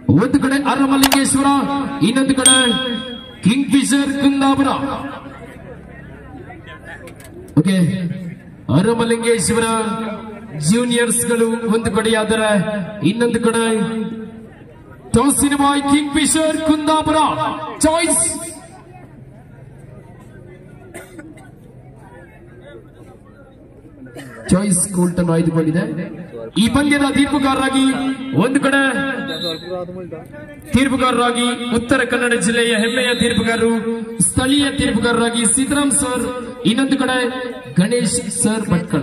ಒಂದು ಕಡೆ ಅರಮಲಿಂಗೇಶ್ವರ ಇನ್ನೊಂದು ಕಡೆ Kingfisher Kundapura okay Aramalingeshwara juniors ಗಳು ಒಂದು ಕಡೆಯಾದರೆ ಇನ್ನೊಂದು ಕಡೆ ಟಾಸಿನ ಬಾಯ್ Kingfisher Kundapura choice choice ಕೋಲ್ಟನ್ನು ಆಯ್ದುಕೊಂಡಿದೆ ಈ ಪಂದ್ಯದ ತೀರ್ಪುಗಾರರಾಗಿ ಒಂದು ಕಡೆ ತೀರ್ಪುಗಾರರಾಗಿ ಉತ್ತರ ಕನ್ನಡ ಜಿಲ್ಲೆಯ ಹೆಮ್ಮೆಯ ತೀರ್ಪುಗಾರರು ಸ್ಥಳೀಯ ತೀರ್ಪುಗಾರರಾಗಿ ಸಿದ್ದರಾಮ್ ಸರ್ ಇನ್ನೊಂದು ಕಡೆ Ganesh sir Bhatkal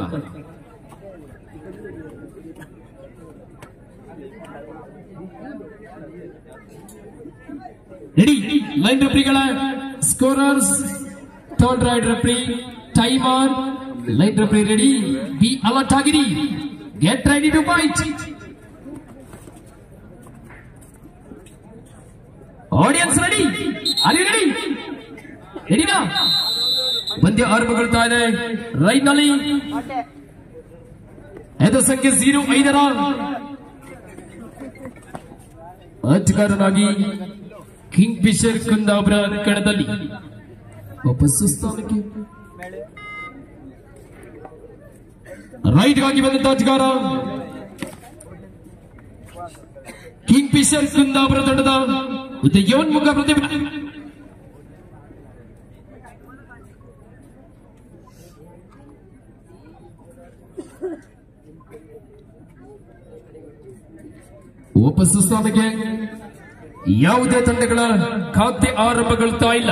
ready line ರೆಫ್ರಿಗಳ scorers third raid referee timer line referee ready be alert ಆಗಿರಿ get ready to fight audience ready ಅಲ್ಲಿ ರೆಡಿ ರೆಡಿನಾ ಪಂದ್ಯ ಆರಂಭಗೊಳ್ತಾ ಇದೆ ರೈಟ್ ನಲ್ಲಿ ಎದ ಸಂಖ್ಯೆ ಜೀರೋ ಐದರ ಅಧಿಕಾರನಾಗಿ ಕಿಂಗ್ ಫಿಶರ್ ಕುಂದಾಪುರ ಕಣದಲ್ಲಿ ವಾಪಸ್ಸು ಸ್ಥಾನಕ್ಕೆ ರೈಟ್ ಗಾಗಿ ಬಂದಂತ ಅಧಿಕಾರ ಕಿಂಗ್ ಫಿಶರ್ ಕುಂದಾಪುರ ತಂಡದ ಉದಯೋನ್ಮುಖ ಪ್ರತಿಭೆ ವಾಪಸ್ಸು ಸ್ಥಾನಕ್ಕೆ ಯಾವುದೇ ತಂಡಗಳ ಖಾತೆ ಆರಂಭಗೊಳ್ತಾ ಇಲ್ಲ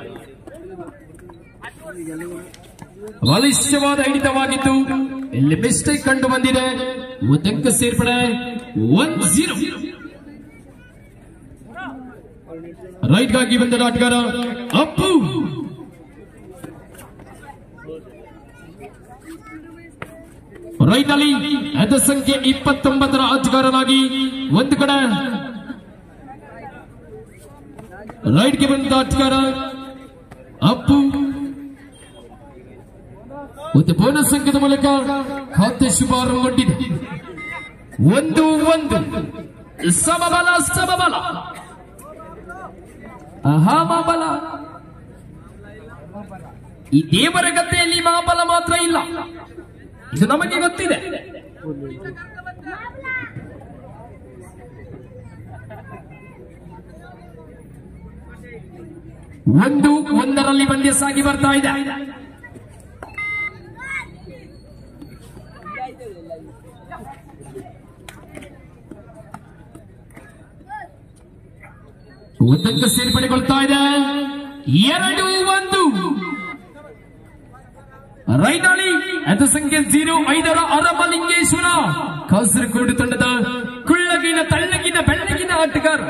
ಬಲಿಷ್ಠವಾದ ಹಿಡಿತವಾಗಿದ್ದು ಇಲ್ಲಿ ಮಿಸ್ಟೇಕ್ ಕಂಡು ಬಂದಿದೆ ಒಂದಂಕ ಸೇರ್ಪಡೆ ಒನ್ ಜೀರೋ ರೈಟ್ ಗಾಗಿ ಬಂದ ಆಟಗಾರ ಅಪ್ಪು ರೈಟ್ ನಲ್ಲಿ ಅದ ಸಂಖ್ಯೆ ಇಪ್ಪತ್ತೊಂಬತ್ತರ ಆಟಗಾರನಾಗಿ ಒಂದು ಕಡೆ ರೈಟ್ಗೆ ಬಂದ ಆಟಗಾರ ಅಪ್ಪು ಒಂದು ಬೋನಸ್ ಅಂಕದ ಮೂಲಕ ಖಾತೆ ಶುಭಾರಂಭಗೊಂಡಿದೆ ಒಂದು ಒಂದು ಸಮಬಲ ಸಮಬಲ ಅಹಾಮಬಲ ಈ ದೇವರ ಗದ್ದೆಯಲ್ಲಿ ಮಹಾಬಲ ಮಾತ್ರ ಇಲ್ಲ ಇದು ನಮಗೆ ಗೊತ್ತಿದೆ ಒಂದು ಒಂದರಲ್ಲಿ ಪಂದ್ಯ ಸಾಗಿ ಬರ್ತಾ ಇದೆ ಒಂದಕ್ಕೆ ಸೇರ್ಪಡೆಗೊಳ್ತಾ ಇದೆ ಎರಡು ಒಂದು ರೈನಾಳಿ ಅದ ಸಂಖ್ಯೆ ಜೀರೋ ಐದರ ಅರಮಲಿಂಗೇಶ್ವರ ಕಾಸರಗೋಡು ತಂಡದ ಕುಳ್ಳಗಿನ ತಳ್ಳಗಿನ ಬೆಳ್ಳಗಿನ ಆಟಗಾರ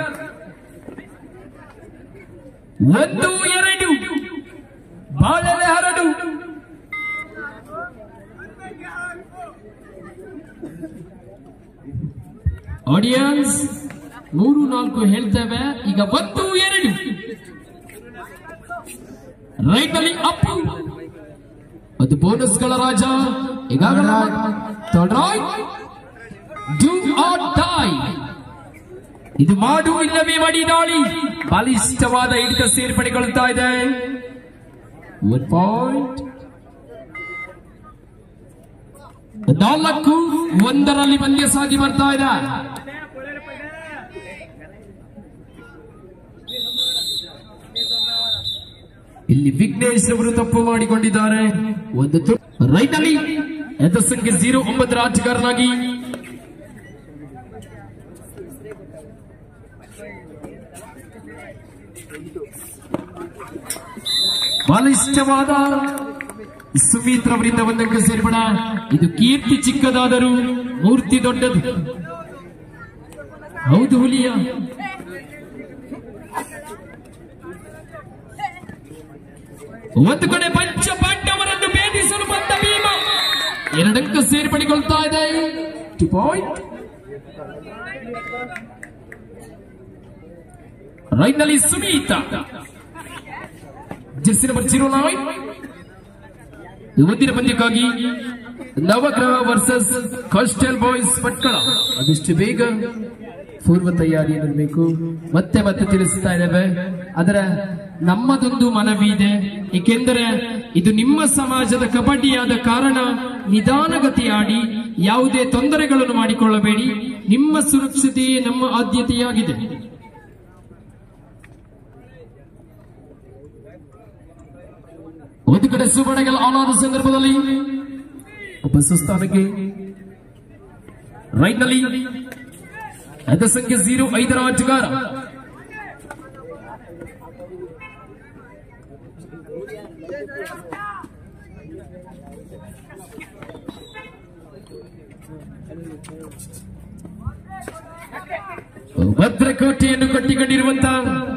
ಒಂದು ಎರಡು ಬಾಳೆಲೆ ಹರಡು ಆಡಿಯನ್ಸ್ ಮೂರು ನಾಲ್ಕು ಹೇಳ್ತೇವೆ ಈಗ ಒಂದು ಎರಡು ರೈಟ್ ಅಲ್ಲಿ ಅಪ್ಪು ಅದು ಬೋನಸ್ಗಳ ರಾಜ ಈಗಾಗಲೇ third raid do or die ಇದು ಮಾಡು ಇಲ್ಲವೇ ಮಾಡಿ ದಾಳಿ ಬಲಿಷ್ಠವಾದ ಹಿಡಿತ ಸೇರ್ಪಡೆಗೊಳ್ತಾ ಇದೆ ಒನ್ ಪಾಯಿಂಟ್ ನಾಲ್ಕು ಒಂದರಲ್ಲಿ ಪಂದ್ಯ ಸಾಗಿ ಬರ್ತಾ ಇದೆ ಇಲ್ಲಿ ವಿಘ್ನೇಶ್ ಅವರು ತಪ್ಪು ಮಾಡಿಕೊಂಡಿದ್ದಾರೆ ಒಂದು ರೈಟ್ ಅಲ್ಲಿ ಎದ ಸಂಖ್ಯೆ ಜೀರೋ ಒಂಬತ್ತರ ಆಟಗಾರನಾಗಿ ಬಲಿಷ್ಠವಾದ ಸುಮಿತ್ರ ಅವರಿಂದ ಒಂದಕ್ಕೆ ಸೇರ್ಪಡ ಇದು ಕೀರ್ತಿ ಚಿಕ್ಕದಾದರೂ ಮೂರ್ತಿ ದೊಡ್ಡದು ಹೌದು ಹುಲಿಯ ಒಂದು ಕಡೆ ಪಂಚ ಪಾಂಡವರನ್ನು ಭೇದಿಸಲು ಬಂದ ಭೀಮ ಎರಡಂಕ ಸೇರ್ಪಡೆಗೊಳ್ತಾ ಇದೆ ಟು ಪಾಯಿಂಟ್ ರೈಟ್ ನಲ್ಲಿ Sunitha jersey number zero nine ಇವತ್ತಿನ ಪಂದ್ಯಕ್ಕಾಗಿ ನವಗ್ರಹ ವರ್ಸಸ್ ಕಾಸ್ಟೆಲ್ ಬಾಯ್ಸ್ ಪಟ್ಕಳ ಅದೆಷ್ಟು ಬೇಗ ಪೂರ್ವ ತಯಾರಿಯಲ್ಲಿರಬೇಕು ಮತ್ತೆ ಮತ್ತೆ ತಿಳಿಸ್ತಾ ಇದ್ದೇವೆ ಅದರ ನಮ್ಮದೊಂದು ಮನವಿ ಇದೆ ಏಕೆಂದರೆ ಇದು ನಿಮ್ಮ ಸಮಾಜದ ಕಬಡ್ಡಿಯಾದ ಕಾರಣ ನಿಧಾನಗತಿ ಆಡಿ ಯಾವುದೇ ತೊಂದರೆಗಳನ್ನು ಮಾಡಿಕೊಳ್ಳಬೇಡಿ ನಿಮ್ಮ ಸುರಕ್ಷತೆಯೇ ನಮ್ಮ ಆದ್ಯತೆಯಾಗಿದೆ ಒಂದು ಕಡೆ ಸುವರ್ಣಗಳ ಆಲಾದ ಸಂದರ್ಭದಲ್ಲಿ ಒಬ್ಬ ಸುಸ್ಥಾನಕ್ಕೆ ರೈಟ್ ನಲ್ಲಿ ಅದ ಸಂಖ್ಯೆ ಜೀರೋ ಐದರ ಆಟಗಾರ ಭದ್ರಕೋಟೆಯನ್ನು ಕಟ್ಟಿಕೊಂಡಿರುವಂತಹ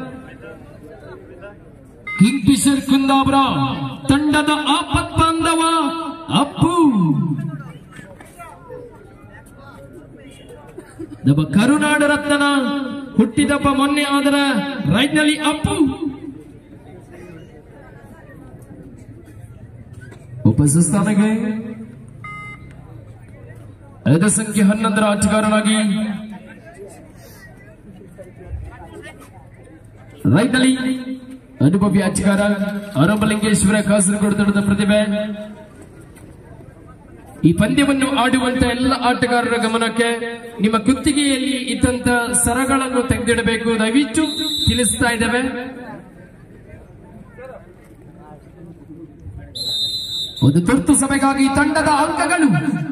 ಕಿಂಗ್ಫಿಶರ್ ಕುಂದಾಪುರ ತಂಡದ ಆಪತ್ ಬಾಂಧವ ಅಪ್ಪು ನಮ್ಮ ಕರುನಾಡ ರತ್ನನ ಹುಟ್ಟಿದಬ್ಬ ಮೊನ್ನೆ ಆದರ ರೈಟ್ ನಲ್ಲಿ ಅಪ್ಪು ಉಪಸ್ಥಾನಕ್ಕೆ ಐದು ಸಂಖ್ಯೆ ಹನ್ನೊಂದರ ಆಟಗಾರನಾಗಿ ರೈಟ್ ನಲ್ಲಿ ಅನುಭವಿ ಆಟಗಾರ ಅರಮಲಿಂಗೇಶ್ವರ ಕಾಸರಗೋಡು ತಂಡದ ಪ್ರತಿಭೆ ಈ ಪಂದ್ಯವನ್ನು ಆಡುವಂತ ಎಲ್ಲ ಆಟಗಾರರ ಗಮನಕ್ಕೆ ನಿಮ್ಮ ಕುತ್ತಿಗೆಯಲ್ಲಿ ಇದ್ದಂತ ಸರಗಳನ್ನು ತೆಗೆದಿಡಬೇಕು ದಯವಿಟ್ಟು ತಿಳಿಸ್ತಾ ಇದ್ದೇವೆ ಒಂದು ತುರ್ತು ಸಭೆಗಾಗಿ ತಂಡದ ಅಂಕಗಳು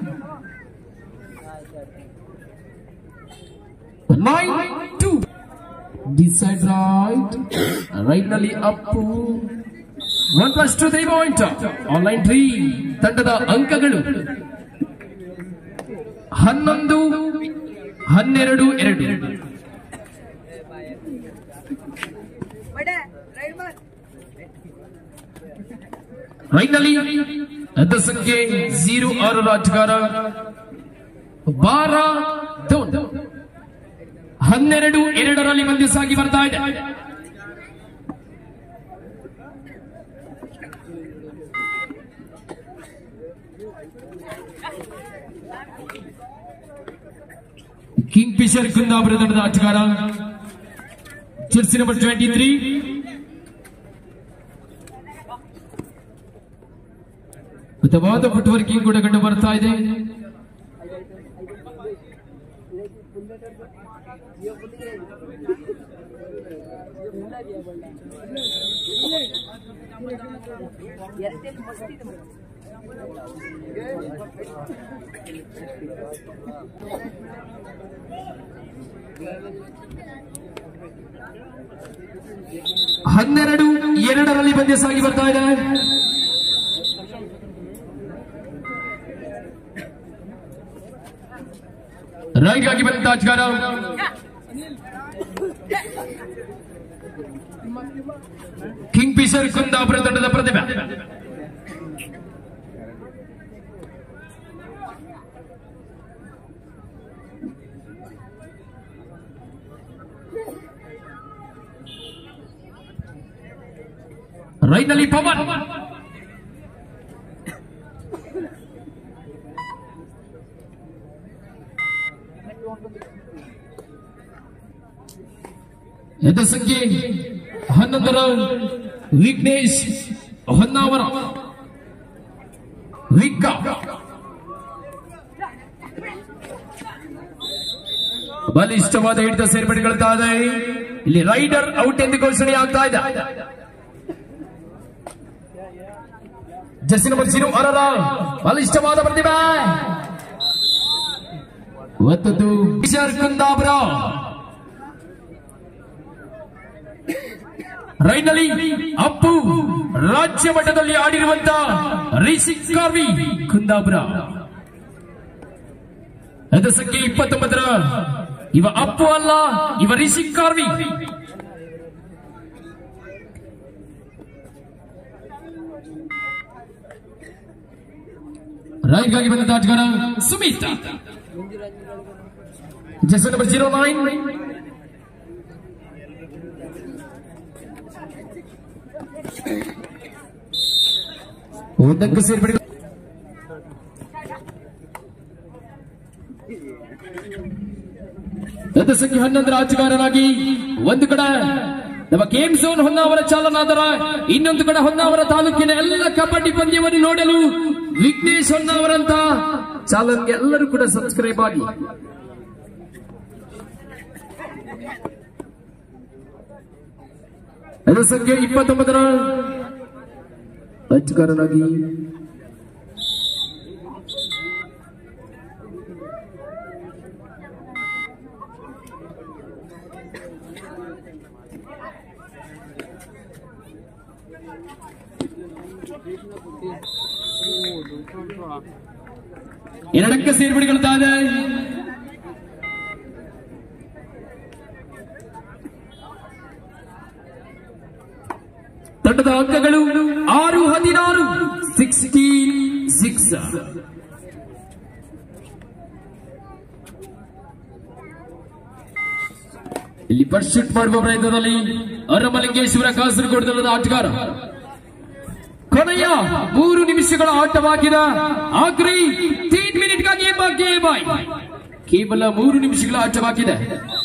nine to decide raid raid ನಲ್ಲಿ Appu one plus two three point online three ತಂಡದ ಅಂಕಗಳು ಹನ್ನೊಂದು ಹನ್ನೆರಡು ಎರಡು ರೈಟ್ ನಲ್ಲಿ ಅದ ಸಂಖ್ಯೆ ಜೀರೋ ಆರು ರಾಜಗಾರ ಬಾರ ದೋನ್ ಹನ್ನೆರಡು ಎರಡರಲ್ಲಿ ಮಂದಿ ಸಾಗಿ ಬರ್ತಾ ಇದೆ ಕಿಂಗ್ ಫಿಶರ್ ಕುಂದಾಪುರ ತಂಡದ ಆಟಗಾರ ಜೆರ್ಸಿ ನಂಬರ್ ಟ್ವೆಂಟಿ ತ್ರೀ ಉತ್ತಮವಾದ ಫುಟ್ ವರ್ಕಿಂಗ್ ಕೂಡ ಕಂಡು ಬರ್ತಾ ಇದೆ ಹನ್ನೆರಡು ಎರಡರಲ್ಲಿ ಪಂದ್ಯ ಸಾಗಿ ಬರ್ತಾ ಇದೆ ರೈಟ್ ಆಗಿ ಬಂದ ಆಟಗಾರ ಕಿಂಗ್ ಫಿಶರ್ ಕುಂದಾಪುರ ತಂಡದ ಪ್ರತಿಭೆ ರೈಟ್ ನಲ್ಲಿ ಪವನ್ ಎದ ಸಂಖ್ಯೆ ಹನ್ನೊಂದರ ವಿಘ್ನೇಶ್ ಹೊನ್ನಾವರ ವಿಗ್ಗ ಬಲಿಷ್ಠವಾದ ಹಿಡಿತ ಸೇರ್ಪಡೆಗೊಳ್ತಾ ಇದೆ ಇಲ್ಲಿ ರೈಡರ್ ಔಟ್ ಎಂದು ಘೋಷಣೆ ಆಗ್ತಾ ಇದೆ ಜರ್ಸಿ ನಂಬರ್ ಜೀರೋ ಅರರ ಬಲಿಷ್ಠವಾದ ಪ್ರತಿಭೆ ಒತ್ತದ್ದು ಕಿಶೋರ್ ಕುಂದಾಪುರ ರೈನಲ್ಲಿ ಅಪ್ಪು ರಾಜ್ಯ ಮಟ್ಟದಲ್ಲಿ ಆಡಿರುವಂತ ರಿಷಿ ಕಾರ್ವಿ ಕುಂದಾಪುರ ಅದ ಸಂಖ್ಯೆ ಇಪ್ಪತ್ತೊಂಬತ್ತರ ಇವ ಅಪ್ಪು ಅಲ್ಲ ಇವ ರಿಷಿ ಕಾರ್ವಿ ರಾಯ್ಗಾಗಿ ಬಂದ ಆಟಗಾರ ಸುಮಿತ್ ಜೆಸ್ ನಂಬರ್ ಜೀರೋ ನೈನ್ ಒಂದಕ್ಕೆ ಸೇರ್ಪಡೆ ಅದ ಎತ್ತ ಸಂಖ್ಯೆ ಹನ್ನೊಂದರ ಆಟಗಾರರಾಗಿ ಒಂದು ಕಡೆ ನಮ್ಮ ಗೇಮ್ ಝೋನ್ ಹೊನ್ನಾವರ ಚಾಲನಾದರ ಇನ್ನೊಂದು ಕಡೆ ಹೊನ್ನಾವರ ತಾಲೂಕಿನ ಎಲ್ಲ ಕಬಡ್ಡಿ ಪಂದ್ಯವನ್ನು ನೋಡಲು ವಿಘ್ನೇಶ್ ಹೊನ್ನಾವರಂತ ಚಾಲನ್ಗೆ ಎಲ್ಲರೂ ಕೂಡ ಸಬ್ಸ್ಕ್ರೈಬ್ ಆಗಿ ಎತ್ತ ಸಂಖ್ಯೆ ಇಪ್ಪತ್ತೊಂಬತ್ತರ ಆಟಗಾರರಾಗಿ ಎರಡಕ್ಕೆ ಸೇರ್ಪಡೆಗೊಳ್ತಾ ಇದೆ ತಂಡದ ಅಂಕಗಳು ಆರು ಹದಿನಾರು ಸಿಕ್ಸ್ಟೀನ್ ಸಿಕ್ಸ್ ಇಲ್ಲಿ ಪರ್ಶೂಟ್ ಮಾಡುವ ಪ್ರಯತ್ನದಲ್ಲಿ ಅರಮಲಿಂಗೇಶ್ವರ ಕಾಸರಗೋಡು ತಂಡದ ಆಟಗಾರ ಕೊನೆಯ ಮೂರು ನಿಮಿಷಗಳ ಆಟವಾಗಿದೆ ಆಕ್ರಿ ತೀನ್ ಮಿನಿಟ್ಗಾಗಿ ಗೇಮ್ ಬಾಯ್ ಕೇವಲ ಮೂರು ನಿಮಿಷಗಳ ಆಟವಾಗಿದೆ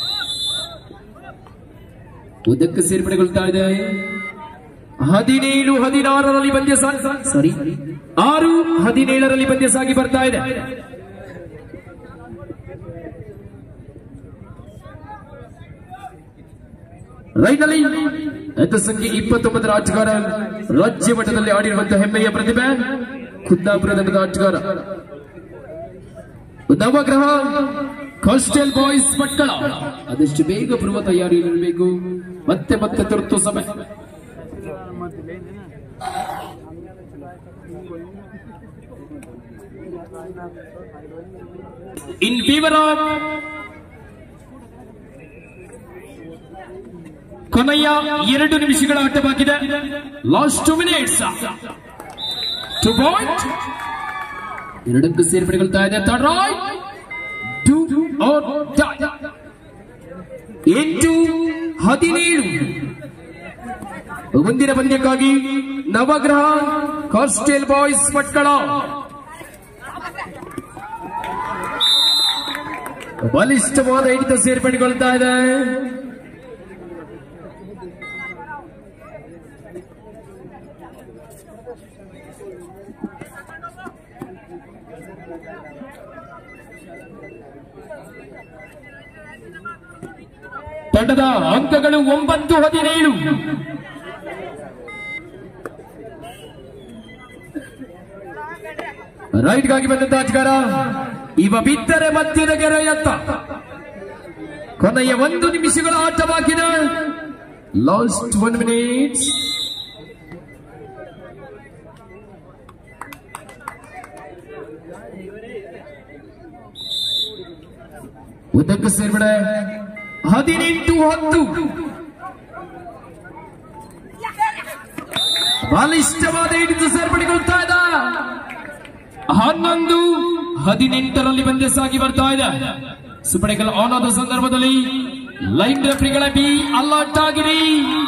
ಉದ್ದಕ್ಕೆ ಸೇರ್ಪಡೆಗೊಳ್ತಾ ಇದೆ ಹದಿನೇಳು ಹದಿನಾರರಲ್ಲಿ ಪಂದ್ಯ ಸಾರಿ ಆರು ಹದಿನೇಳರಲ್ಲಿ ಪಂದ್ಯ ಸಾಗಿ ಬರ್ತಾ ಇದೆ ರೈಟ್ನಲ್ಲಿ ಎತ್ತ ಸಂಖ್ಯೆ ಇಪ್ಪತ್ತೊಂಬತ್ತರ ಆಟಗಾರ ರಾಜ್ಯ ಮಟ್ಟದಲ್ಲಿ ಆಡಿರುವಂತಹ ಹೆಮ್ಮೆಯ ಪ್ರತಿಭೆ ಕುಂದಾಪುರ ತಂಡದ ಆಟಗಾರ ನವಗ್ರಹ ಕಾಸ್ಟೆಲ್ ಬಾಯ್ಸ್ ಮಕ್ಕಳ ಅದಷ್ಟು ಬೇಗ ಬರುವ ತಯಾರಿಯಲ್ಲಿರಬೇಕು ಮತ್ತೆ ಮತ್ತೆ ತುರ್ತು ಸಮಯ ಇನ್ ಫೀವರ್ ಆಫ್ ಕೊನೆಯ ಎರಡು ನಿಮಿಷಗಳ ಆಟವಾಗಿದೆ last two minutes two point ಎರಡಕ್ಕೂ ಸೇರ್ಪಡೆಗೊಳ್ತಾ ಇದೆ ಥರ್ಡ್ ರೈಟ್ ಟು ಆರ್ ಎಂಟು ಹದಿನೇಳು ಮುಂದಿನ ಪಂದ್ಯಕ್ಕಾಗಿ ನವಗ್ರಹ ಕಾಸ್ಟೇಲ್ ಬಾಯ್ಸ್ ಮಕ್ಕಳ ಬಲಿಷ್ಠವಾದ ಹಿಡಿತ ಸೇರ್ಪಡೆಗೊಳ್ತಾ ಇದೆ ತಂಡದ ಅಂಕಗಳು ಒಂಬತ್ತು ಹದಿನೇಳು ರೈಟ್ಗಾಗಿ ಬಂದಂತ ಆಟಗಾರ ಇವ ಬಿದ್ದರೆ ಮಧ್ಯದ ಗೆರೆಯತ್ತ ಕೊನೆಯ ಒಂದು ನಿಮಿಷಗಳ ಆಟವಾಗಿದೆ ಲಾಸ್ಟ್ ಒನ್ ಮಿನಿಟ್ಸ್ ಉದ್ದಕ್ಕೆ ಸೇರ್ಪಡೆ ಹದಿನೆಂಟು ಹತ್ತು ಬಲಿಷ್ಠವಾದ ಹಿಡಿದು ಸೇರ್ಪಡೆಗೊಳ್ತಾ ಇದ್ದ ಹನ್ನೊಂದು ಹದಿನೆಂಟರಲ್ಲಿ ಪಂದ್ಯ ಸಾಗಿ ಬರ್ತಾ ಇದೆ ಸುಪಡೆಗಳು ಆನ್ ಆದ ಸಂದರ್ಭದಲ್ಲಿ ಲೈನ್ ರೆಫ್ರಿಗಳ ಬಿ ಅಲರ್ಟ್ ಆಗಿರಿ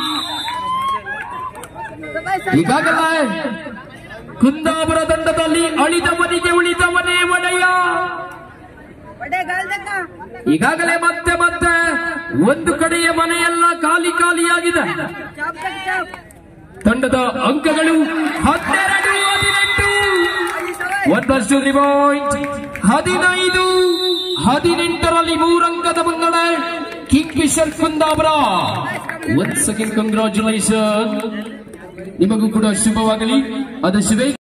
ಈಗಾಗಲೇ ಕುಂದಾಪುರ ತಂಡದಲ್ಲಿ ಅಳಿದವನಿಗೆ ಉಳಿದವನೇ ಒಡೆಯ ಬಡೆ ಗಾಲ್ದಕ್ಕ ಈಗಾಗಲೇ ಮತ್ತೆ ಮತ್ತೆ ಒಂದು ಕಡೆಯ ಮನೆಯೆಲ್ಲ ಖಾಲಿ ಖಾಲಿಯಾಗಿದೆ ಚಾಪ್ ತಕ್ ಚಾಪ್ ತಂಡದ ಅಂಕಗಳು ಹನ್ನೆರಡು ಹದಿನೆಂಟು ಅಲ್ಲಿ ಸವಾಯ್ ಒಂದಷ್ಟು ರಿವಾಯ್ಟ್ ಹದಿನೈದು ಹದಿನೆಂಟರಲ್ಲಿ ಮೂರಂಕದ ಮುನ್ನಡೆ ಕಿಂಗ್ ಫಿಶರ್ ಕುಂದಾಪುರ ಒಂದ್ ಸೆಕೆಂಡ್ ಕಂಗ್ರಾಚುಲೇಷನ್ ನಿಮಗೂ ಕೂಡ ಶುಭವಾಗಲಿ ಆದಷ್ಟು ಬೇಗ